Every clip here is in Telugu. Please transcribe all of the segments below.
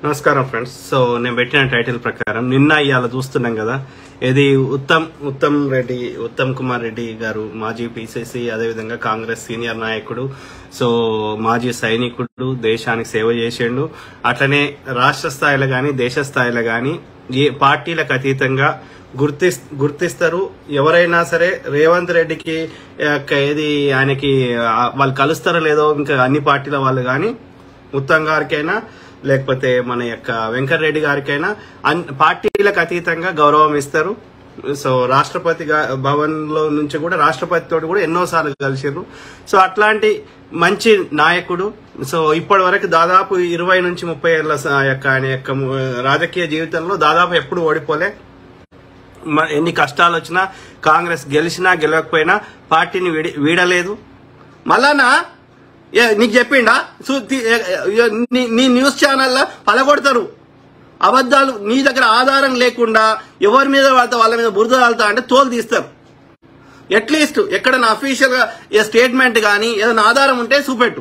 నమస్కారం ఫ్రెండ్స్ సో నేను పెట్టిన టైటిల్ ప్రకారం నిన్న ఇవాళ చూస్తున్నాం కదా ఇది ఉత్తమ్ ఉత్తమ్ రెడ్డి ఉత్తమ్ కుమార్ రెడ్డి గారు మాజీ పిసిసి అదేవిధంగా కాంగ్రెస్ సీనియర్ నాయకుడు సో మాజీ సైనికుడు దేశానికి సేవ చేసిండు అట్లనే రాష్ట్ర స్థాయిలో కానీ దేశ స్థాయిలో కానీ ఏ పార్టీలకు అతీతంగా గుర్తి గుర్తిస్తారు ఎవరైనా సరే రేవంత్ రెడ్డికి యొక్క ఏది ఆయనకి ఆ, వాళ్ళు కలుస్తారో లేదో ఇంకా అన్ని పార్టీల వాళ్ళు కానీ ఉత్తమ్ గారికైనా లేకపోతే మన యొక్క వెంకటరెడ్డి గారికైనా అన్ పార్టీలకు అతీతంగా గౌరవం ఇస్తారు సో రాష్ట్రపతి గా- భవన్ లో నుంచి కూడా రాష్ట్రపతి తోటి కూడా ఎన్నోసార్లు కలిసిర్రు సో అట్లాంటి మంచి నాయకుడు సో ఇప్పటి వరకు దాదాపు ఇరవై నుంచి ముప్పై ఏళ్ళ స- యొక్క ఆయన యొక్క ము- రాజకీయ జీవితంలో దాదాపు ఎప్పుడు ఓడిపోలే మ- ఎన్ని కష్టాలు వచ్చినా కాంగ్రెస్ గెలిచినా గెలవకపోయినా పార్టీని వీడి వీడలేదు మళ్ళానా ఏ, నీకు చెప్పిండా సు- తి- ఏ, ఏ, నీ- నీ న్యూస్ ఛానల్లో పలగొడతారు అబద్ధాలు నీ దగ్గర ఆధారం లేకుండా ఎవరి మీద వాళ్తా వాళ్ళ మీద బురద వాళ్తా అంటే తోలు తీస్తారు అట్లీస్ట్ ఎక్కడైనా అఫీషియల్ గా ఏ స్టేట్మెంట్ కానీ ఏదైనా ఆధారం ఉంటే చూపెట్టు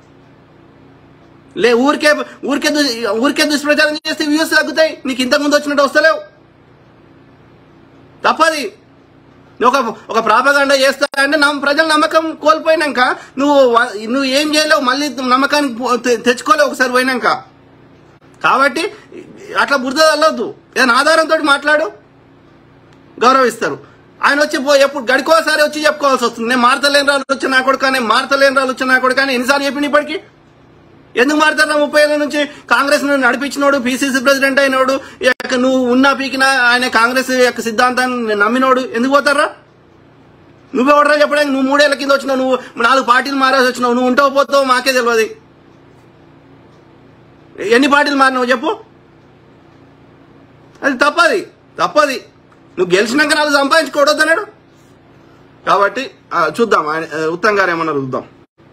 లే ఊరికే ఊరికే దు- ఊరికే దుష్ప్రచారం చేస్తే వ్యూస్ తగ్గుతాయి నీకు ఇంతకు ముందు వచ్చినట్టు వస్తలేవు తప్పది నువ్వు ఒక ఒక ప్రాపగాండ చేస్తా అంటే నమ్మ ప్రజల నమ్మకం కోల్పోయినాక నువ్వు వ- నువ్వు ఏం చేయలేవు మళ్ళీ నమ్మకానికి పో- తె- తెచ్చుకోలేవు ఒకసారి పోయినాక కాబట్టి అట్లా బురద వెళ్ళొద్దు ఏదైనా ఆధారంతో మాట్లాడు గౌరవిస్తారు ఆయన వచ్చి పో ఎప్పుడు గడికోసారి వచ్చి చెప్పుకోవాల్సి వస్తుంది నేను మారతలేని రాళ్ళు వచ్చిన నా కొడుకు నేను మారతలేని రాళ్ళు వచ్చిన నా కొడుకు అని ఎన్నిసార్లు చెప్పింది ఇప్పటికి ఎందుకు మారుతారు ముప్పై ఏళ్ళ నుంచి కాంగ్రెస్ ను నడిపించినోడు పిసిసి ప్రెసిడెంట్ అయినోడు ఈ యొక్క నువ్వు ఉన్నా పీకినా ఆయన కాంగ్రెస్ యొక్క సిద్ధాంతాన్ని నమ్మినోడు ఎందుకు పోతారా నువ్వెవడరా చెప్పడానికి నువ్వు మూడేళ్ల కింద వచ్చినావు నువ్వు నాలుగు పార్టీలు మారాల్సి వచ్చినావు నువ్వు ఉంటావు పోతావు మాకే తెలియదు ఎన్ని పార్టీలు మారినావు చెప్పు అది తప్పది తప్పది నువ్వు గెలిచినాక నాలుగు సంపాదించుకోవద్దన్నాడు కాబట్టి ఆ, చూద్దాం ఆయన ఆ, ఉత్తమ్ గారు ఏమన్నారు చూద్దాం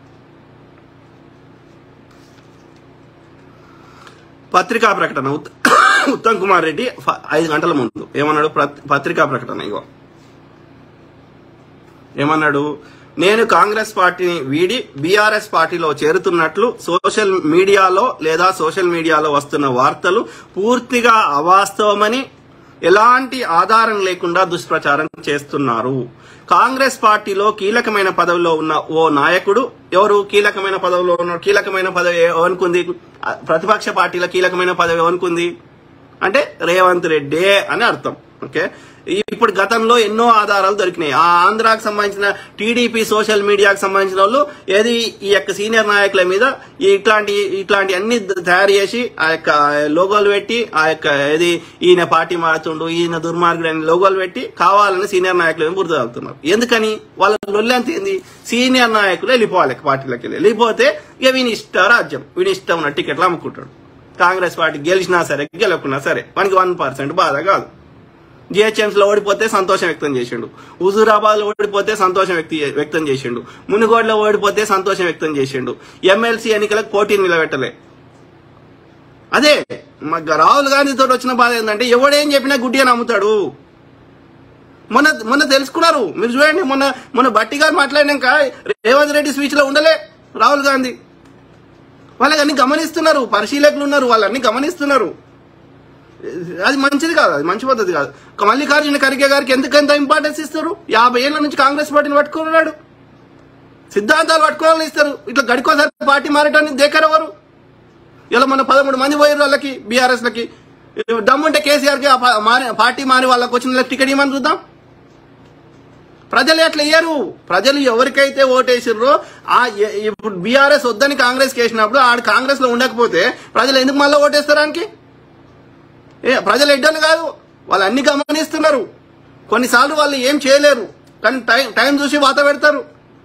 పత్రికా ప్రకటన ఉత్- ఉత్తమ్ కుమార్ రెడ్డి ఫ- ఐదు గంటల ముందు ఏమన్నాడు ప్రత్- పత్రికా ప్రకటన ఇగో ఏమన్నాడు నేను కాంగ్రెస్ పార్టీని వీడి బీఆర్ఎస్ పార్టీలో చేరుతున్నట్లు సోషల్ మీడియాలో లేదా సోషల్ మీడియాలో వస్తున్న వార్తలు పూర్తిగా అవాస్తవమని ఎలాంటి ఆధారం లేకుండా దుష్ప్రచారం చేస్తున్నారు కాంగ్రెస్ పార్టీలో కీలకమైన పదవిలో ఉన్న ఓ నాయకుడు ఎవరు కీలకమైన పదవిలో ఉన్న కీలకమైన పదవి ఎవనుకుంది ప్రతిపక్ష పార్టీల కీలకమైన పదవి ఎవనుకుంది అంటే రేవంత్ రెడ్డి అని అర్థం ఓకే ఇప్పుడు గతంలో ఎన్నో ఆధారాలు దొరికినాయి ఆ ఆంధ్రాకు సంబంధించిన టీడీపీ సోషల్ మీడియాకు సంబంధించిన వాళ్ళు ఏది ఈ యొక్క సీనియర్ నాయకుల మీద ఈ ఇట్లాంటి ఇట్లాంటి అన్ని తయారు చేసి ఆ యొక్క లోగోలు పెట్టి ఆ యొక్క ఏది ఈయన పార్టీ మారుతుండు ఈయన దుర్మార్గుడు అని లోగోలు పెట్టి కావాలని సీనియర్ నాయకులు ఏమో బురద తగ్గుతున్నారు ఎందుకని వాళ్ళ లొల్లంత ఏంది సీనియర్ నాయకులు వెళ్ళిపోవాలి పార్టీలకు వెళ్ళి వెళ్ళిపోతే ఇక వీని ఇష్ట రాజ్యం వీని ఇష్టం ఉన్న టికెట్లు అమ్ముకుంటాడు కాంగ్రెస్ పార్టీ గెలిచినా సరే గెలవకున్నా సరే మనకి వన్ పర్సెంట్ బాధ కాదు జిహెచ్ఎంస్ లో ఓడిపోతే సంతోషం వ్యక్తం చేసిండు హుజూరాబాద్ లో ఓడిపోతే సంతోషం వ్యక్తి వ్యక్తం చేసిండు మునుగోడులో ఓడిపోతే సంతోషం వ్యక్తం చేసిండు ఎమ్మెల్సీ ఎన్నికలకు పోటీని నిలబెట్టలే అదే మా రాహుల్ గాంధీ తోటి వచ్చిన బాధ ఏంటంటే ఎవడేం చెప్పినా గుడ్డి అని అమ్ముతాడు మొన్న మొన్న తెలుసుకున్నారు మీరు చూడండి మొన్న మొన్న బట్టి గారు మాట్లాడినాక రేవంత్ రెడ్డి స్పీచ్ లో ఉండలే రాహుల్ గాంధీ వాళ్ళకి అన్ని గమనిస్తున్నారు పరిశీలకులు ఉన్నారు వాళ్ళన్ని గమనిస్తున్నారు అది మంచిది కాదు అది మంచి పద్ధతి కాదు ఒక మల్లికార్జున ఖర్గే గారికి ఎందుకంత ఇంపార్టెన్స్ ఇస్తారు యాభై ఏళ్ల నుంచి కాంగ్రెస్ పార్టీని పట్టుకున్నాడు సిద్ధాంతాలు పట్టుకోవాలని ఇస్తారు ఇట్లా గడికోసారి పార్టీ మారటానికి దేకరెవరు ఇలా మన పదమూడు మంది పోయారు వాళ్ళకి బీఆర్ఎస్ లకి దమ్ముంటే కేసీఆర్ కి ఆ పా- మారి- పార్టీ మారి వాళ్ళకి వచ్చిన వాళ్ళకి టికెట్ ఇవ్వమని చూద్దాం ప్రజలు ఎట్లా ఇయ్యరు ప్రజలు ఎవరికైతే ఓటేసిర్రో ఆ ఎ- ఇప్పుడు బీఆర్ఎస్ వద్దని కాంగ్రెస్ వేసినప్పుడు ఆడు కాంగ్రెస్ లో ఉండకపోతే ప్రజలు ఎందుకు మళ్ళీ ఓటేస్తారానికి ఏ ప్రజలు ఎడ్డలు కాదు వాళ్ళు అన్ని గమనిస్తున్నారు కొన్నిసార్లు వాళ్ళు ఏం చేయలేరు కానీ టైం టైం చూసి వాత పెడతారు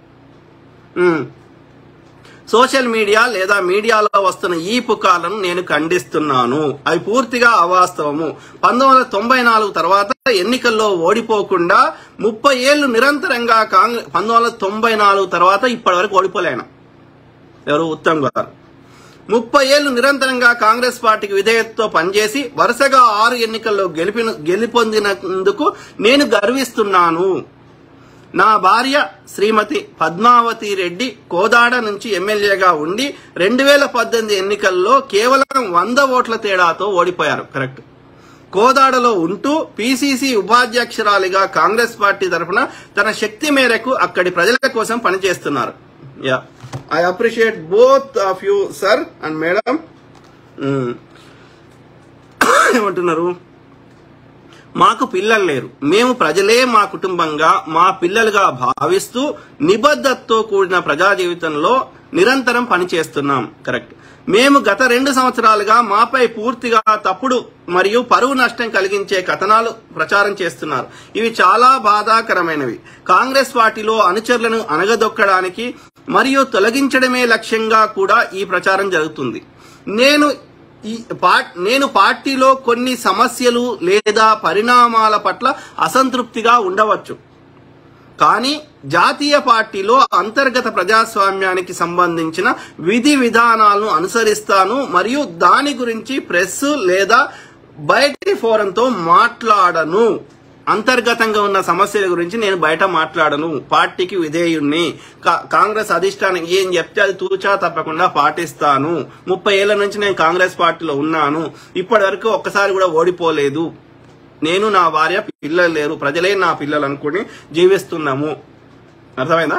ఉమ్. సోషల్ మీడియా లేదా మీడియాలో వస్తున్న ఈ పుకాలను నేను ఖండిస్తున్నాను అవి పూర్తిగా అవాస్తవము పంతొమ్మిది వందల తొంభై నాలుగు తర్వాత ఎన్నికల్లో ఓడిపోకుండా ముప్పై ఏళ్లు నిరంతరంగా కాంగ్రెస్ పంతొమ్మిది వందల తొంభై నాలుగు తర్వాత ఇప్పటి వరకు ఓడిపోలేను ఎవరు ఉత్తమ్ గారు ముప్పై ఏళ్లు నిరంతరంగా కాంగ్రెస్ పార్టీకి విధేయతతో పనిచేసి వరుసగా ఆరు ఎన్నికల్లో గెలిపిన గెలుపొందినందుకు నేను గర్విస్తున్నాను నా భార్య శ్రీమతి పద్మావతి రెడ్డి కోదాడ నుంచి ఎమ్మెల్యేగా ఉండి రెండు వేల పద్దెనిమిది ఎన్నికల్లో కేవలం వంద ఓట్ల తేడాతో ఓడిపోయారు కరెక్ట్ కోదాడలో ఉంటూ పిసిసి ఉపాధ్యక్షురాలిగా కాంగ్రెస్ పార్టీ తరఫున తన శక్తి మేరకు అక్కడి ప్రజల కోసం పనిచేస్తున్నారు ya I appreciate both of you sir and madam ఏమంటున్నారు మాకు పిల్లలు లేరు మేము ప్రజలే మా కుటుంబంగా మా పిల్లలుగా భావిస్తూ నిబద్ధతతో కూడిన ప్రజా జీవితంలో నిరంతరం పనిచేస్తున్నాం కరెక్ట్ మేము గత రెండు సంవత్సరాలుగా మాపై పూర్తిగా తప్పుడు మరియు పరువు నష్టం కలిగించే కథనాలు ప్రచారం చేస్తున్నారు ఇవి చాలా బాధాకరమైనవి కాంగ్రెస్ పార్టీలో అనుచరులను అనగదొక్కడానికి మరియు తొలగించడమే లక్ష్యంగా కూడా ఈ ప్రచారం జరుగుతుంది నేను ఈ పా- నేను పార్టీలో కొన్ని సమస్యలు లేదా పరిణామాల పట్ల అసంతృప్తిగా ఉండవచ్చు కానీ జాతీయ పార్టీలో అంతర్గత ప్రజాస్వామ్యానికి సంబంధించిన విధి విధానాలను అనుసరిస్తాను మరియు దాని గురించి ప్రెస్ లేదా బయటి ఫోరంతో మాట్లాడను అంతర్గతంగా ఉన్న సమస్యల గురించి నేను బయట మాట్లాడను పార్టీకి విధేయుణ్ణి కా- కాంగ్రెస్ అధిష్టానం ఏం చెప్తే అది తూచా తప్పకుండా పాటిస్తాను ముప్పై ఏళ్ల నుంచి నేను కాంగ్రెస్ పార్టీలో ఉన్నాను ఇప్పటి వరకు ఒక్కసారి కూడా ఓడిపోలేదు నేను నా భార్య పిల్లలు లేరు ప్రజలే నా పిల్లలు అనుకుని జీవిస్తున్నాము అర్థమైందా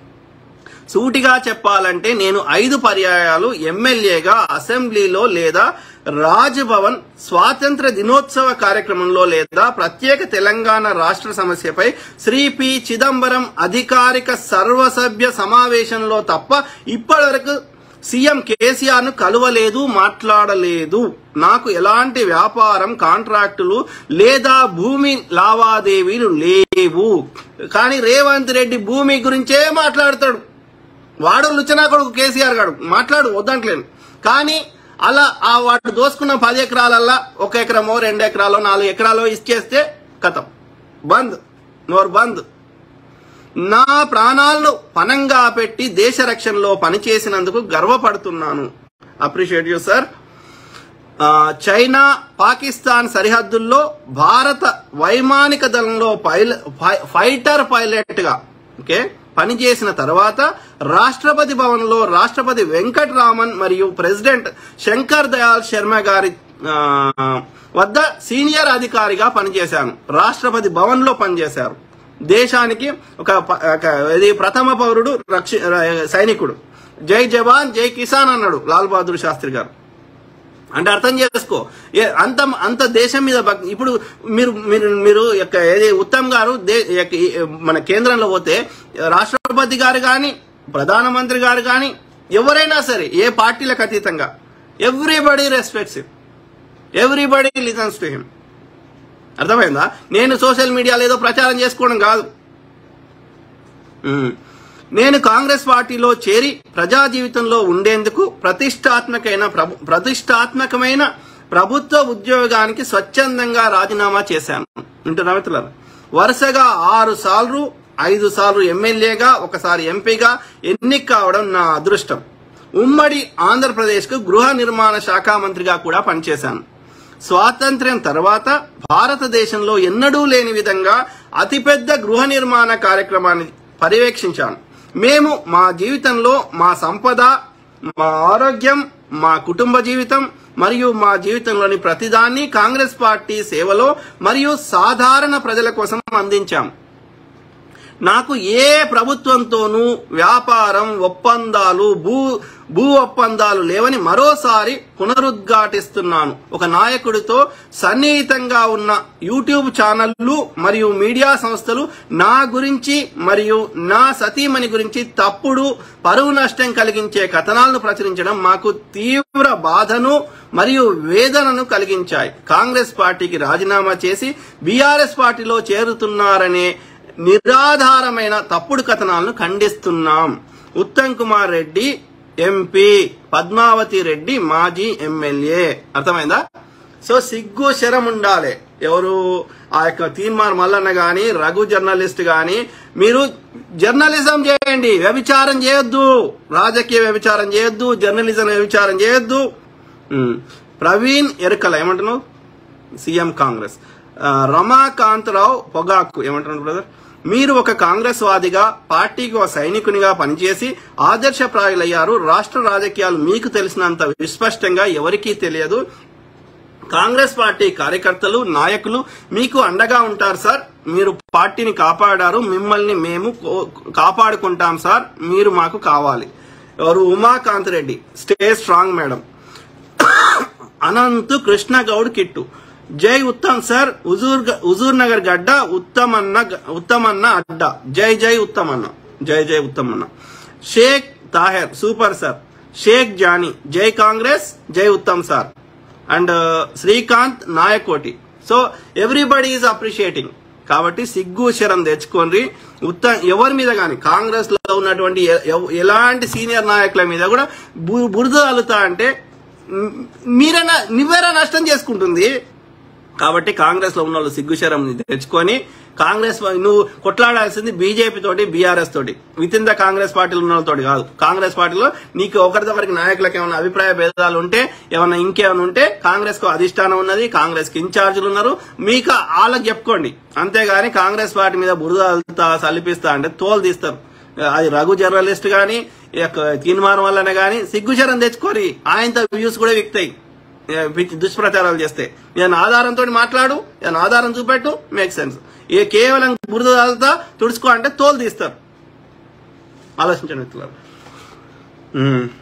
సూటిగా చెప్పాలంటే నేను ఐదు పర్యాయాలు ఎమ్మెల్యేగా అసెంబ్లీలో లేదా రాజ్భవన్ స్వాతంత్ర దినోత్సవ కార్యక్రమంలో లేదా ప్రత్యేక తెలంగాణ రాష్ట్ర సమస్యపై శ్రీ పి చిదంబరం అధికారిక సర్వసభ్య సమావేశంలో తప్ప ఇప్పటివరకు సీఎం కేసీఆర్ ను కలవలేదు మాట్లాడలేదు నాకు ఎలాంటి వ్యాపారం కాంట్రాక్టులు లేదా భూమి లావాదేవీలు లేవు కానీ రేవంత్ రెడ్డి భూమి గురించే మాట్లాడతాడు వాడు లుచనా కొడుకు కేసీఆర్ గాడు మాట్లాడు వద్దంటలేను కానీ అలా ఆ వాడు దోసుకున్న పది ఎకరాలల్లా ఒక ఎకరమో రెండు ఎకరాలో నాలుగు ఎకరాలో ఇచ్చేస్తే కథం బంద్ నోర్ బంద్ నా ప్రాణాలను పనంగా పెట్టి దేశ రక్షణలో పనిచేసినందుకు గర్వపడుతున్నాను అప్రిషియేట్ యూ సార్ ఆ, చైనా పాకిస్తాన్ సరిహద్దుల్లో భారత వైమానిక దళంలో పైల ఫై- ఫైటర్ పైలట్ గా ఓకే పనిచేసిన తర్వాత రాష్ట్రపతి భవన్లో రాష్ట్రపతి వెంకట్ రామన్ మరియు ప్రెసిడెంట్ శంకర్ దయాల్ శర్మ గారి ఆ, వద్ద సీనియర్ అధికారిగా పనిచేశాను రాష్ట్రపతి భవన్ లో పనిచేశారు దేశానికి ఒక ప- ఒక ఇది ప్రథమ పౌరుడు రక్ష సైనికుడు జై జవాన్ జై కిసాన్ అన్నాడు లాల్ బహదూర్ శాస్త్రి గారు అంటే అర్థం చేసుకో ఏ- అంత అంత దేశం మీద భక్- ఇప్పుడు మీరు మీరు మీరు యొక్క ఏది ఉత్తమ్ గారు దే- యొక్క ఈ- మన కేంద్రంలో పోతే రాష్ట్రపతి గారు కానీ ప్రధానమంత్రి గారు కానీ ఎవరైనా సరే ఏ పార్టీలకు అతీతంగా everybody respects him everybody listens to him అర్థమైందా నేను సోషల్ మీడియాలో ఏదో ప్రచారం చేసుకోవడం కాదు ఉమ్. నేను కాంగ్రెస్ పార్టీలో చేరి ప్రజా జీవితంలో ఉండేందుకు ప్రతిష్టాత్మకమైన ప్రభు ప్రతిష్టాత్మకమైన ప్రభుత్వ ఉద్యోగానికి స్వచ్ఛందంగా రాజీనామా చేశాను వింటున్నా మిత్రులారా వరుసగా ఆరు సార్లు ఐదు సార్లు ఎమ్మెల్యేగా ఒకసారి ఎంపీగా ఎన్నిక కావడం నా అదృష్టం ఉమ్మడి ఆంధ్రప్రదేశ్కు గృహ నిర్మాణ శాఖ మంత్రిగా కూడా పనిచేశాను స్వాతంత్ర్యం తర్వాత భారతదేశంలో ఎన్నడూ లేని విధంగా అతిపెద్ద గృహ నిర్మాణ కార్యక్రమాన్ని పర్యవేక్షించాను మేము మా జీవితంలో మా సంపద మా ఆరోగ్యం మా కుటుంబ జీవితం మరియు మా జీవితంలోని ప్రతిదాన్ని కాంగ్రెస్ పార్టీ సేవలో మరియు సాధారణ ప్రజల కోసం అందించాం నాకు ఏ ప్రభుత్వంతోనూ వ్యాపారం ఒప్పందాలు భూ భూ ఒప్పందాలు లేవని మరోసారి పునరుద్ఘాటిస్తున్నాను ఒక నాయకుడితో సన్నిహితంగా ఉన్న యూట్యూబ్ ఛానళ్లు మరియు మీడియా సంస్థలు నా గురించి మరియు నా సతీమణి గురించి తప్పుడు పరువు నష్టం కలిగించే కథనాలను ప్రచురించడం మాకు తీవ్ర బాధను మరియు వేదనను కలిగించాయి కాంగ్రెస్ పార్టీకి రాజీనామా చేసి బీఆర్ఎస్ పార్టీలో చేరుతున్నారనే నిరాధారమైన తప్పుడు కథనాలను ఖండిస్తున్నాం ఉత్తమ్ కుమార్ రెడ్డి ఎంపీ పద్మావతి రెడ్డి మాజీ ఎమ్మెల్యే అర్థమైందా సో సిగ్గు శరం ఉండాలి ఎవరు ఆ యొక్క తీన్మార్ మల్లన్న గాని రఘు జర్నలిస్ట్ గాని మీరు జర్నలిజం చేయండి వ్యభిచారం చేయొద్దు రాజకీయ వ్యభిచారం చేయొద్దు జర్నలిజం వ్యభిచారం చేయొద్దు ఉమ్. ప్రవీణ్ ఎరుకల ఏమంటున్నావు సీఎం కాంగ్రెస్ ఆ, రమాకాంతరావు పొగాకు ఏమంటున్నాడు బ్రదర్ మీరు ఒక కాంగ్రెస్ వాదిగా పార్టీకి ఒక సైనికునిగా పనిచేసి ఆదర్శప్రాయులయ్యారు రాష్ట్ర రాజకీయాలు మీకు తెలిసినంత విస్పష్టంగా ఎవరికీ తెలియదు కాంగ్రెస్ పార్టీ కార్యకర్తలు నాయకులు మీకు అండగా ఉంటారు సార్ మీరు పార్టీని కాపాడారు మిమ్మల్ని మేము కో- కాపాడుకుంటాం సార్ మీరు మాకు కావాలి ఎవరు Umakanth Reddy stay strong madam Anant Krishna Goud Kittu జై ఉత్తమ్ సార్ హుజూర్ గ- హుజూర్ నగర్ గడ్డ ఉత్తమన్న గ- ఉత్తమన్న అడ్డ జై జై ఉత్తమన్న జై జై ఉత్తమన్న షేక్ తాహెర్ సూపర్ సార్ షేక్ జానీ జై కాంగ్రెస్ జై Uttam sir and Srikanth Nayakoti so everybody is appreciating కాబట్టి సిగ్గు శరం తెచ్చుకోండి ఉత్త ఎవరి మీద కానీ కాంగ్రెస్ లో ఉన్నటువంటి ఎ- ఎవ- ఎలాంటి సీనియర్ నాయకుల మీద కూడా బు- బురద అల్లుతా అంటే మ్, మీరైనా నువ్వేరా నష్టం చేసుకుంటుంది కాబట్టి కాంగ్రెస్ లో ఉన్న వాళ్ళు సిగ్గుశరం తెచ్చుకొని కాంగ్రెస్ వా- నువ్వు కొట్లాడాల్సింది బీజేపీ తోటి బీఆర్ఎస్ తోటి విత్ ఇన్ ద కాంగ్రెస్ పార్టీలో ఉన్న వాళ్ళతోటి కాదు కాంగ్రెస్ పార్టీలో నీకు ఒకరిదొకరికి నాయకులకు ఏమైనా అభిప్రాయ భేదాలు ఉంటే ఏమైనా ఇంకేమైనా ఉంటే కాంగ్రెస్ కు అధిష్టానం ఉన్నది కాంగ్రెస్ కి ఇన్ఛార్జీలు ఉన్నారు మీకు వాళ్ళకి చెప్పుకోండి అంతేగాని కాంగ్రెస్ పార్టీ మీద బురద అల్లుతా సలిపిస్తా అంటే తోలు తీస్తారు అది రఘు జర్నలిస్ట్ గాని తీర్మానం వల్లనే గాని సిగ్గుచరం తెచ్చుకోరి ఆయనతో వ్యూస్ కూడా విక్తాయి ఏ, పిచ్చి దుష్ప్రచారాలు చేస్తే నేను ఆధారంతో మాట్లాడు నేను ఆధారం చూపెట్టు మేక్ సెన్స్ ఏ కేవలం బురద తాగుతా తుడుచుకో అంటే తోలు తీస్తారు ఆలోచించండి మిత్రులారా. ఉమ్.